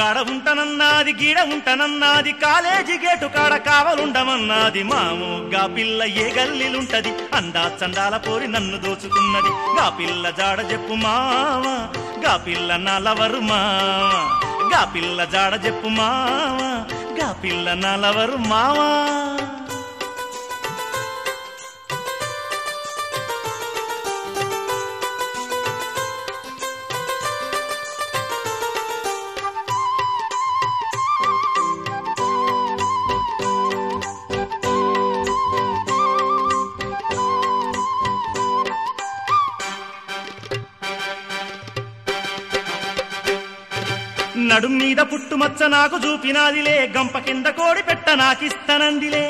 గాడ ఉంటనన్నాది గీడ ఉంటనన్నాది college gate కాడ కావలుండమన్నది మాము గా పిల్ల ఏ గల్లీలుంటది అందా చందాల పోరి నన్ను దోచుకున్నది గా పిల్ల జాడ చెప్పు మామ గా పిల్ల నలవరు మామ గా పిల్ల జాడ చెప్పు మామ గా పిల్ల నలవరు మావా నడుం మీద పుట్టుమచ్చ నాకు చూపినాదిలే గంప కింద కోడి పెట్ట నాకిస్తనందిలే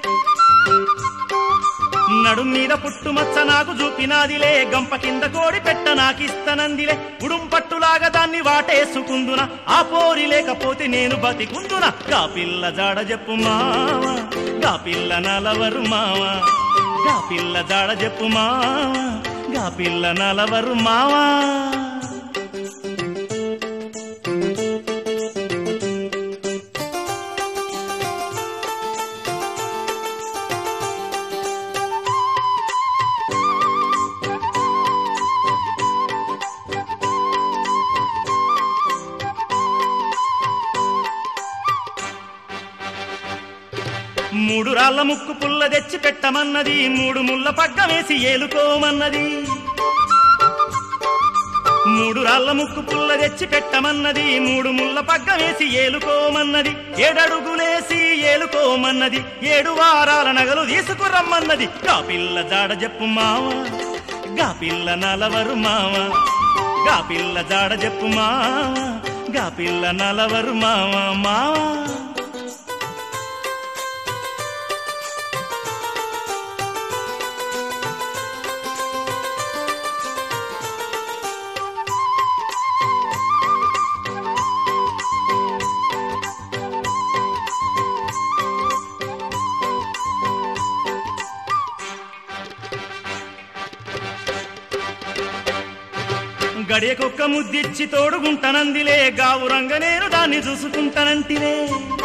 నడుం మీద పుట్టుమచ్చ నాకు చూపినాదిలే గంప కింద కోడి పెట్ట నాకిస్తనందిలే ఉడుం పట్టులాగా దాన్ని వాటేసుకుందున ఆ పోరి లేకపోతే నేను బతికుందున గా పిల్ల జాడ చెప్పు మావ గా పిల్ల నలవరు మావ గా పిల్ల జాడ చెప్పు మావ గా పిల్ల నలవరు మావా మూడు రాళ్ల ముక్కు పుల్ల తెచ్చి పెట్టమన్నది మూడు ముళ్ళ పగ్గ వేసి ఏలుకోమన్నది మూడు రాళ్ల ముక్కు పుల్ల తెచ్చి పెట్టమన్నది మూడు ముళ్ళ పగ్గ వేసి ఏలుకోమన్నది ఏడడుగులేసి ఏలుకోమన్నది ఏడు వారాల నగలు తీసుకురమ్మన్నది గా పిల్ల జాడ చెప్పు మావ గా పిల్ల నలవరు మావ గా పిల్ల జాడ చెప్పు మావ గా పిల్ల నలవరు మావ మావా గడియకొక్క ముద్దిచ్చి తోడుగుంటనందిలే గావురంగ నేను దాన్ని చూసుకుంటానంటిలే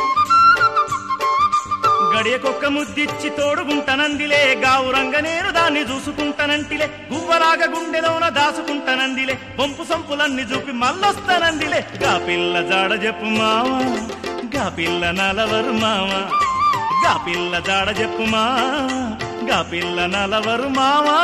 గడియకొక్క ముద్దిచ్చి తోడుగుంటనందిలే గావురంగ నేను దాన్ని చూసుకుంటానంటిలే గువ్వలాగా గుండెలోన దాసుకుంటానందిలే పంపు సంపులన్నీ చూపి మళ్ళొస్తానందిలే గా పిల్ల జాడ చెప్పు మావ గా పిల్ల నలవరు మావ గా పిల్ల జాడ చెప్పు మావ గా పిల్ల నలవరు మావా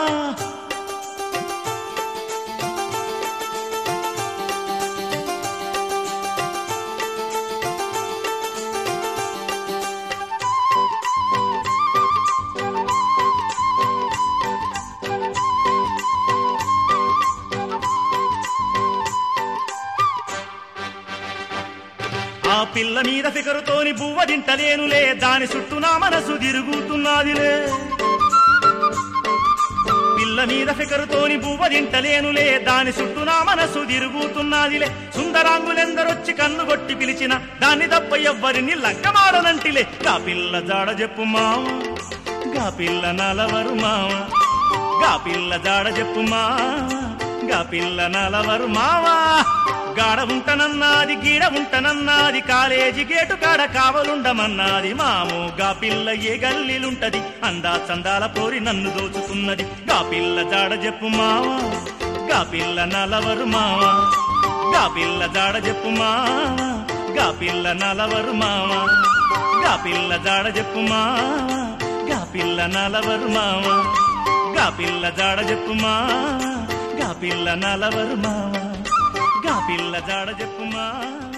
ఆ పిల్ల మీద ఫికరుతోని బువ్వ తింటలేనులే దాని చుట్టూ నా మనసు తిరుగుతున్నదిలే పిల్ల మీద ఫికరుతోని బువ్వ తింటలేనులే దాని చుట్టూ నా మనసు తిరుగుతున్నదిలే సుందరాంగులెందరొచ్చి కన్ను కొట్టి పిలిచిన దాన్ని తప్ప ఎవ్వరిని లగ్గమాడనంటిలే గా పిల్ల జాడ చెప్పు మావ గా పిల్ల నలవరు మావ గా పిల్ల జాడ చెప్పు మావ గా పిల్ల నలవరు మావా గాడ ఉంటనన్నది గీడ ఉంటనన్నది కాలేజీ గేటు కాడ కావలుండమన్నది మాము గా పిల్ల ఏ గల్లీలుంటది అందా చందాల పోరి నన్ను దోచుకున్నది గా పిల్ల జాడ చెప్పు మావా గా పిల్ల నలవరు మావా గా పిల్ల జాడ చెప్పు మావా గా పిల్ల నలవరు మావా గా పిల్ల జాడ చెప్పు మావా గా పిల్ల నలవరు మావా గా పిల్ల జాడ చెప్పు మావా గా పిల్ల నలవరు మావా గా పిల్ల జాడ చెప్పు మావా